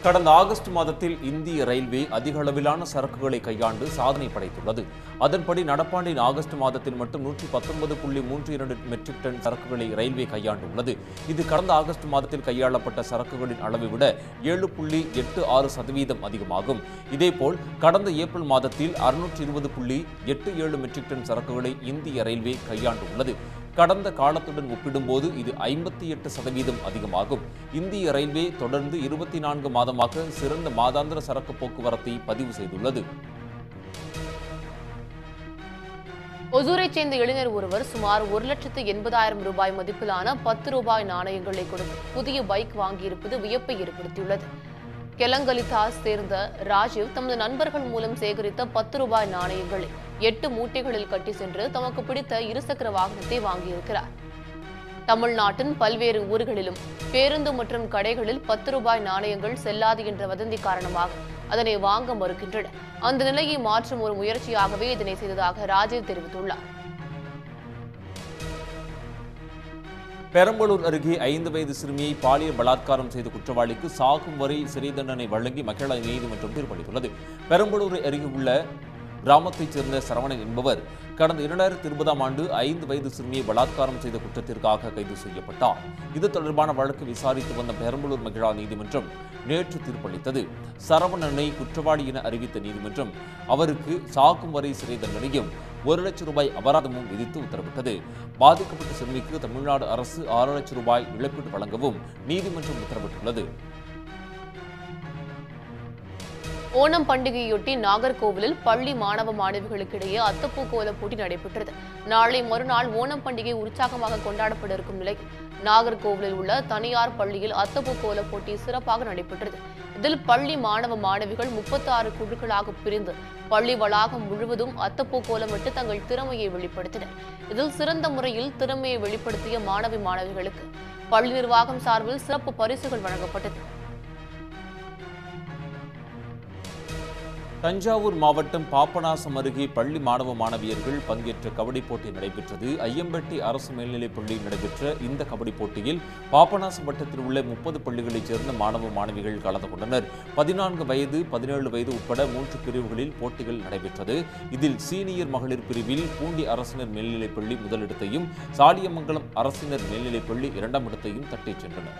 கடந்த ஆகஸ்ட் மாதத்தில் இந்திய ரயில்வே அதிக அளவிலான சரக்குகளை கையாண்டு சாதனை படைத்துள்ளது அதன்படி நடப்பாண்டின் ஆகஸ்ட் மாதத்தில் மட்டும் நூற்றி பத்தொன்பது புள்ளி மூன்று இரண்டு மெட்ரிக் டன் சரக்குகளை ரயில்வே கையாண்டுள்ளது இது கடந்த ஆகஸ்ட் மாதத்தில் கையாளப்பட்ட சரக்குகளின் அளவை விட ஏழு புள்ளி எட்டு ஆறு சதவீதம் அதிகமாகும் இதேபோல் கடந்த ஏப்ரல் மாதத்தில் அறுநூற்றி இருபது புள்ளி எட்டு ஏழு மெட்ரிக் டன் சரக்குகளை இந்திய ரயில்வே கையாண்டுள்ளது கடந்த காலத்துடன் ஒப்பிடும்போது இது ஐம்பத்தி எட்டு சதவீதம் அதிகமாகும் இந்திய ரயில்வே தொடர்ந்து இருபத்தி நான்கு மாதமாக சிறந்த மாதாந்திர சரக்கு போக்குவரத்தை பதிவு செய்துள்ளது ஒசூரைச் சேர்ந்த இளைஞர் ஒருவர் சுமார் ஒரு லட்சத்து எண்பதாயிரம் ரூபாய் மதிப்பிலான பத்து ரூபாய் நாணயங்களை கொடுத்து புதிய பைக் வாங்கியிருப்பது வியப்பை ஏற்படுத்தியுள்ளது கெலங்கலிதாஸ் சேர்ந்த ராஜீவ் தமது நண்பர்கள் மூலம் சேகரித்த பத்து ரூபாய் நாணயங்களை எட்டு மூட்டைகளில் கட்டி சென்று தமக்கு பிடித்த இருசக்கர வாகனத்தை வாங்கியிருக்கிறார் தமிழ்நாட்டின் பல்வேறு ஊர்களிலும் பேருந்து மற்றும் கடைகளில் பத்து ரூபாய் நாணயங்கள் செல்லாது என்ற வதந்தி காரணமாக அதனை வாங்க மறுக்கின்றனர் அந்த நிலையை மாற்றும் ஒரு முயற்சியாகவே இதனை செய்ததாக ராஜீவ் தெரிவித்துள்ளார் பெரம்பலூர் அருகே ஐந்து வயது சிறுமியை பாலியல் பலாத்காரம் செய்த குற்றவாளிக்கு சாகும் வரை சிறை தண்டனை வழங்கி மகிழா நீதிமன்றம் தீர்ப்பளித்துள்ளது பெரம்பலூர் அருகே உள்ள கிராமத்தைச் சேர்ந்த சரவணன் என்பவர் கடந்த இரண்டாயிரத்தி இருபதாம் ஆண்டு ஐந்து வயது சிறுமியை பலாத்காரம் செய்த குற்றத்திற்காக கைது செய்யப்பட்டார் இது தொடர்பான வழக்கு விசாரித்து வந்த பெரம்பலூர் மகிழா நீதிமன்றம் நேற்று தீர்ப்பளித்தது சரவணனை குற்றவாளி என அறிவித்த நீதிமன்றம் அவருக்கு சாகும் வரை சிறை தண்டனையும் ஒரு லட்சம் ரூபாய் அபராதமும் விதித்து உத்தரவிட்டது பாதிக்கப்பட்ட சிறுமிக்கு தமிழ்நாடு அரசு ஆறு லட்சம் ரூபாய் இழப்பீடு வழங்கவும் நீதிமன்றம் உத்தரவிட்டுள்ளது ஓணம் பண்டிகையொட்டி நாகர்கோவிலில் பள்ளி மாணவ மாணவிகளுக்கிடையே அத்தப்பூ கோல போட்டி நடைபெற்றது நாளை மறுநாள் ஓணம் பண்டிகை உற்சாகமாக கொண்டாடப்பட இருக்கும் நிலையில் நாகர்கோவிலில் உள்ள தனியார் பள்ளியில் அத்தப்பூ கோல போட்டி சிறப்பாக நடைபெற்றது இதில் பள்ளி மாணவ மாணவிகள் முப்பத்தி ஆறு குழுக்களாக பிரிந்து பள்ளி வளாகம் முழுவதும் அத்தப்பூ கோலமிட்டு தங்கள் திறமையை வெளிப்படுத்தினர் இதில் சிறந்த முறையில் திறமையை வெளிப்படுத்திய மாணவி மாணவிகளுக்கு பள்ளி நிர்வாகம் சார்பில் சிறப்பு பரிசுகள் வழங்கப்பட்டது தஞ்சாவூர் மாவட்டம் பாபநாசம் அருகே பள்ளி மாணவ மாணவியர்கள் பங்கேற்ற கபடி போட்டி நடைபெற்றது ஐயம்பட்டி அரசு மேல்நிலைப் பள்ளியில் நடைபெற்ற இந்த கபடி போட்டியில் பாபநாசம் வட்டத்தில் உள்ள முப்பது பள்ளிகளைச் சேர்ந்த மாணவ மாணவிகள் கலந்து கொண்டனர் பதினான்கு வயது பதினேழு வயது உட்பட மூன்று பிரிவுகளில் போட்டிகள் நடைபெற்றது இதில் சீனியர் மகளிர் பிரிவில் பூண்டி அரசினர் மேல்நிலைப் பள்ளி முதலிடத்தையும் சாலியமங்கலம் அரசினர் மேல்நிலைப் பள்ளி இரண்டாம் இடத்தையும் தட்டிச் சென்றனர்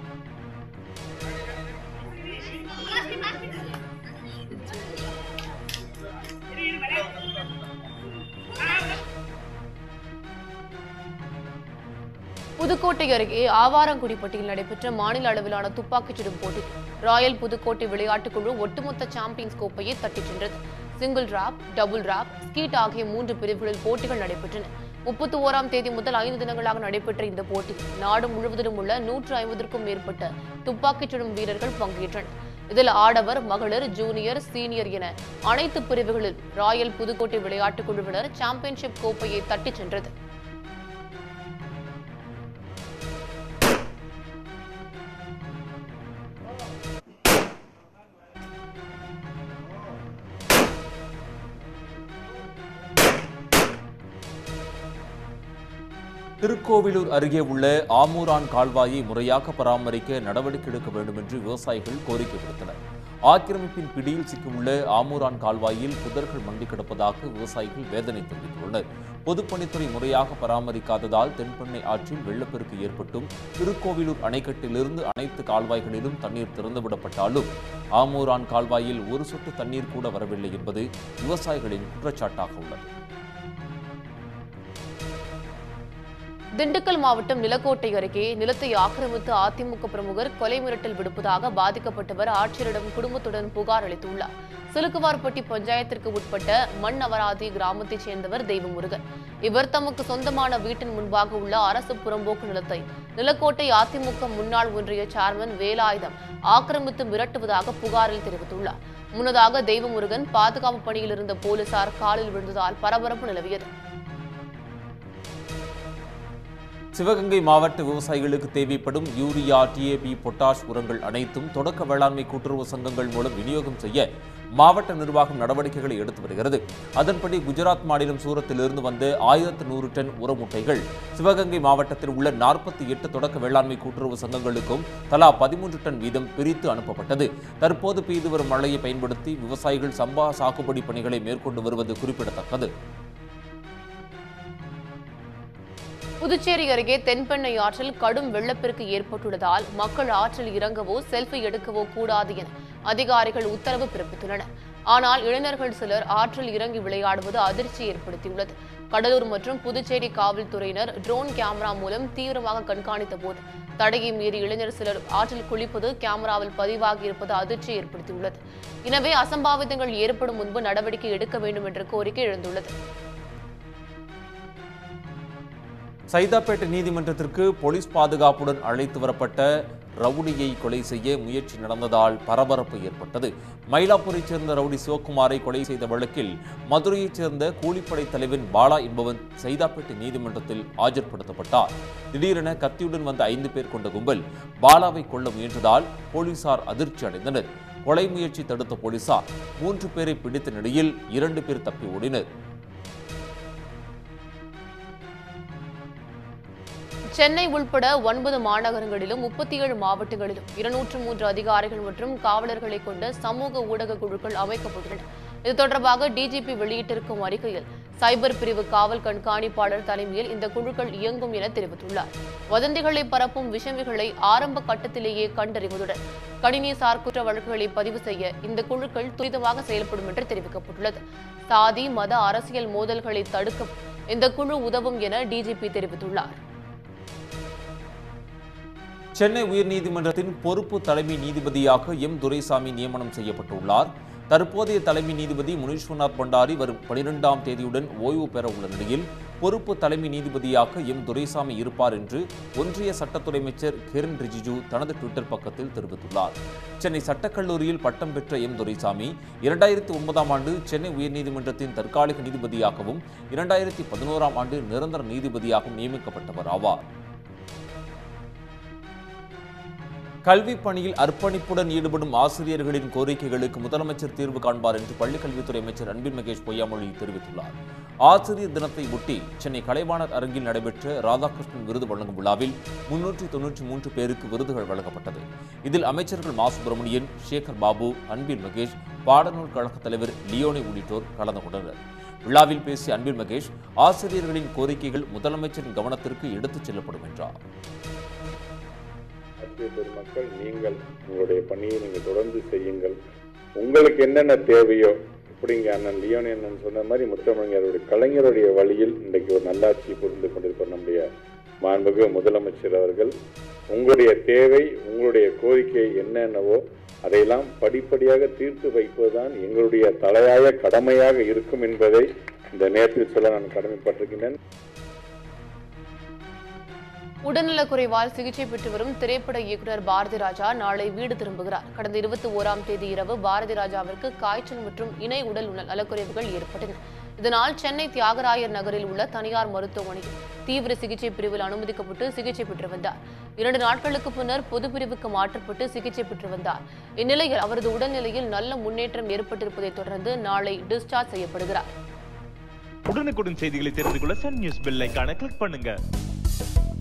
புதுக்கோட்டை அருகே ஆவாரங்குடிப்பட்டியில் நடைபெற்ற மாநில அளவிலான துப்பாக்கிச் சுடும் போட்டி ராயல் புதுக்கோட்டை விளையாட்டுக் குழு ஒட்டுமொத்த சாம்பியன்ஸ் கோப்பையை தட்டிச் சென்றது single trap double trap skeet ஆகிய மூன்று பிரிவுகளில் போட்டிகள் நடைபெற்றன முப்பத்தி ஓராம் தேதி முதல் ஐந்து தினங்களாக நடைபெற்ற இந்த போட்டி நாடு முழுவதிலும் உள்ள நூற்று ஐம்பதற்கும் மேற்பட்ட துப்பாக்கிச் சுடும் வீரர்கள் பங்கேற்றனர் இதில் ஆடவர் மகளிர் ஜூனியர் சீனியர் என அனைத்து பிரிவுகளில் ராயல் புதுக்கோட்டை விளையாட்டுக் குழுவினர் சாம்பியன்ஷிப் கோப்பையை தட்டிச் சென்றது திருக்கோவிலூர் அருகே உள்ள ஆமூரான் கால்வாயை முறையாக பராமரிக்க நடவடிக்கை எடுக்க வேண்டும் என்று விவசாயிகள் கோரிக்கை விடுத்தனர் ஆக்கிரமிப்பின் பிடியில் சிக்கியுள்ள ஆமூரான் கால்வாயில் புதர்கள் மண்டி கிடப்பதாக விவசாயிகள் வேதனை தெரிவித்துள்ளனர் பொதுப்பணித்துறை முறையாக பராமரிக்காததால் தென்பெண்ணை ஆற்றில் வெள்ளப்பெருக்கு ஏற்பட்டும் திருக்கோவிலூர் அணைக்கட்டிலிருந்து அனைத்து கால்வாய்களிலும் தண்ணீர் திறந்துவிடப்பட்டாலும் ஆமூரான் கால்வாயில் ஒரு சொட்டு தண்ணீர் கூட வரவில்லை என்பது விவசாயிகளின் குற்றச்சாட்டாக உள்ளது திண்டுக்கல் மாவட்டம் நிலக்கோட்டை அருகே நிலத்தை ஆக்கிரமித்து அதிமுக பிரமுகர் கொலை மிரட்டல் விடுப்பதாக பாதிக்கப்பட்டவர் ஆட்சியரிடம் குடும்பத்துடன் புகார் அளித்துள்ளார் சிலுக்குவார்பட்டி பஞ்சாயத்திற்கு உட்பட்ட மண் அவராதி கிராமத்தைச் சேர்ந்தவர் தெய்வமுருகன் இவர் தமக்கு சொந்தமான வீட்டின் முன்பாக உள்ள அரசு புறம்போக்கு நிலத்தை நிலக்கோட்டை அதிமுக முன்னாள் ஒன்றிய சேர்மன் வேலாயுதம் ஆக்கிரமித்து மிரட்டுவதாக புகாரில் தெரிவித்துள்ளார் முன்னதாக தெய்வமுருகன் பாதுகாப்பு பணியில் இருந்த போலீசார் காலில் விழுந்ததால் பரபரப்பு நிலவியது சிவகங்கை மாவட்ட விவசாயிகளுக்கு தேவைப்படும் யூரியா டிஏபி பொட்டாஷ் உரங்கள் அனைத்தும் தொடக்க வேளாண்மை கூட்டுறவு சங்கங்கள் மூலம் விநியோகம் செய்ய மாவட்ட நிர்வாகம் நடவடிக்கைகளை எடுத்து வருகிறது அதன்படி குஜராத் மாநிலம் சூரத்திலிருந்து வந்த ஆயிரத்து நூறு டன் உர மூட்டைகள் சிவகங்கை மாவட்டத்தில் உள்ள நாற்பத்தி எட்டு தொடக்க வேளாண்மை கூட்டுறவு சங்கங்களுக்கும் தலா பதிமூன்று டன் வீதம் பிரித்து அனுப்பப்பட்டது தற்போது பெய்து வரும் மழையை பயன்படுத்தி விவசாயிகள் சம்பா சாகுபடி பணிகளை மேற்கொண்டு வருவது குறிப்பிடத்தக்கது புதுச்சேரி அருகே தென்பெண்ணை ஆற்றில் கடும் வெள்ளப்பெருக்கு ஏற்பட்டுள்ளதால் மக்கள் ஆற்றில் இறங்கவோ செல்ஃபி எடுக்கவோ கூடாது என அதிகாரிகள் உத்தரவு பிறப்பித்துள்ளனர் ஆனால் இளைஞர்கள் சிலர் ஆற்றில் இறங்கி விளையாடுவது அதிர்ச்சி ஏற்படுத்தியுள்ளது கடலூர் மற்றும் புதுச்சேரி காவல்துறையினர் ட்ரோன் கேமரா மூலம் தீவிரமாக கண்காணித்த போது தடையை மீறி இளைஞர் சிலர் ஆற்றில் குளிப்பது கேமராவில் பதிவாகி இருப்பது அதிர்ச்சி ஏற்படுத்தியுள்ளது எனவே அசம்பாவிதங்கள் ஏற்படும் முன்பு நடவடிக்கை எடுக்க வேண்டும் என்ற கோரிக்கை எழுந்துள்ளது சைதாப்பேட்டை நீதிமன்றத்திற்கு போலீஸ் பாதுகாப்புடன் அழைத்து வரப்பட்ட ரவுடியை கொலை செய்ய முயற்சி நடந்ததால் பரபரப்பு ஏற்பட்டது மயிலாப்பூரைச் சேர்ந்த ரவுடி சிவக்குமாரை கொலை செய்த வழக்கில் மதுரையைச் சேர்ந்த கூலிப்படை தலைவன் பாலா என்பவன் சைதாப்பேட்டை நீதிமன்றத்தில் ஆஜர்படுத்தப்பட்டார் திடீரென கத்தியுடன் வந்த ஐந்து பேர் கொண்ட கும்பல் பாலாவை கொல்ல முயன்றதால் போலீசார் அதிர்ச்சி அடைந்தனர் கொலை முயற்சி தடுத்த போலீசார் மூன்று பேரை பிடித்த நிலையில் இரண்டு பேர் தப்பி ஓடினர் சென்னை உள்பட ஒன்பது மாநகரங்களிலும் முப்பத்தி ஏழு மாவட்டங்களிலும் இருநூற்று மூன்று அதிகாரிகள் மற்றும் காவலர்களை கொண்ட சமூக ஊடக குழுக்கள் அமைக்கப்பட்டுள்ளன இது தொடர்பாக டிஜிபி வெளியிட்டிருக்கும் அறிக்கையில் சைபர் பிரிவு காவல் கண்காணிப்பாளர் தலைமையில் இந்த குழுக்கள் இயங்கும் என தெரிவித்துள்ளார் வதந்திகளை பரப்பும் விஷமிகளை ஆரம்ப கட்டத்திலேயே கண்டறிவதுடன் கணினிசார் குற்ற வழக்குகளை பதிவு செய்ய இந்த குழுக்கள் துரிதமாக செயல்படும் என்று தெரிவிக்கப்பட்டுள்ளது சாதி மத அரசியல் மோதல்களை தடுக்க இந்த குழு உதவும் என டிஜிபி தெரிவித்துள்ளார் சென்னை உயர்நீதிமன்றத்தின் பொறுப்பு தலைமை நீதிபதியாக எம் துரைசாமி நியமனம் செய்யப்பட்டுள்ளார் தற்போதைய தலைமை நீதிபதி முனீஸ்வரநாத் பண்டாரி வரும் பனிரெண்டாம் தேதியுடன் ஓய்வு பெற உள்ள நிலையில் பொறுப்பு தலைமை நீதிபதியாக எம் துரைசாமி இருப்பார் என்று ஒன்றிய சட்டத்துறை அமைச்சர் கிரண் ரிஜிஜு தனது ட்விட்டர் பக்கத்தில் தெரிவித்துள்ளார் சென்னை சட்டக்கல்லூரியில் பட்டம் பெற்ற எம் துரைசாமி இரண்டாயிரத்தி ஒன்பதாம் ஆண்டு சென்னை உயர்நீதிமன்றத்தின் தற்காலிக நீதிபதியாகவும் இரண்டாயிரத்தி பதினோராம் ஆண்டு நிரந்தர நீதிபதியாகவும் நியமிக்கப்பட்டவர் ஆவார் கல்வி பணியில் அர்ப்பணிப்புடன் ஈடுபடும் ஆசிரியர்களின் கோரிக்கைகளுக்கு முதலமைச்சர் தீர்வு காண்பார் என்று பள்ளிக்கல்வித்துறை அமைச்சர் அன்பில் மகேஷ் பொய்யாமொழி தெரிவித்துள்ளார் ஆசிரியர் தினத்தை ஒட்டி சென்னை கலைவாணர் அரங்கில் நடைபெற்ற ராதாகிருஷ்ணன் விருது வழங்கும் விழாவில் முன்னூற்றி தொன்னூற்றி மூன்று பேருக்கு விருதுகள் வழங்கப்பட்டது இதில் அமைச்சர்கள் மா சுப்பிரமணியன் சேகர் பாபு அன்பில் மகேஷ் பாடநூல் கழக தலைவர் லியோனி உள்ளிட்டோர் கலந்து கொண்டனர் விழாவில் பேசிய அன்பில் மகேஷ் ஆசிரியர்களின் கோரிக்கைகள் முதலமைச்சரின் கவனத்திற்கு எடுத்துச் செல்லப்படும் என்றார் ஆசிரியர் பெருமக்கள் நீங்கள் உங்களுடைய பணியை நீங்கள் தொடர்ந்து செய்யுங்கள் உங்களுக்கு என்னென்ன தேவையோ இப்படிங்க அண்ணன் லியோனி அண்ணன் சொன்ன மாதிரி முத்தமிழருடைய கலைஞருடைய வழியில் இன்றைக்கு ஒரு நல்லாட்சி புரிந்து கொண்டிருப்ப நம்முடைய மாண்புமிகு முதலமைச்சர் அவர்கள் உங்களுடைய தேவை உங்களுடைய கோரிக்கை என்னென்னவோ அதையெல்லாம் படிப்படியாக தீர்த்து வைப்பதுதான் எங்களுடைய தலையாய கடமையாக இருக்கும் என்பதை இந்த நேரத்தில் சொல்ல நான் கடமைப்பட்டிருக்கின்றேன் உடல்நலக்குறைவால் சிகிச்சை பெற்று வரும் திரைப்பட இயக்குனர் பாரதி ராஜா நாளை வீடு திரும்புகிறார் கடந்த இருபத்தி ஓராம் தேதி இரவு பாரதி ராஜாவிற்கு காய்ச்சல் மற்றும் இணை உடல் நலக்குறைவுகள் ஏற்பட்டன இதனால் சென்னை தியாகராயர் நகரில் உள்ள தனியார் மருத்துவமனையில் தீவிர சிகிச்சை பிரிவில் அனுமதிக்கப்பட்டு சிகிச்சை பெற்று வந்தார் இரண்டு நாட்களுக்கு பின்னர் பொது பிரிவுக்கு மாற்றப்பட்டு சிகிச்சை பெற்று வந்தார் இந்நிலையில் அவரது உடல்நிலையில் நல்ல முன்னேற்றம் ஏற்பட்டிருப்பதைத் தொடர்ந்து நாளை டிஸ்சார்ஜ் செய்யப்படுகிறார் உடனுக்குடன் செய்திகளை தெரிந்து கொள்ள சன் நியூஸ் பெல் ஐகானை கிளிக் பண்ணுங்க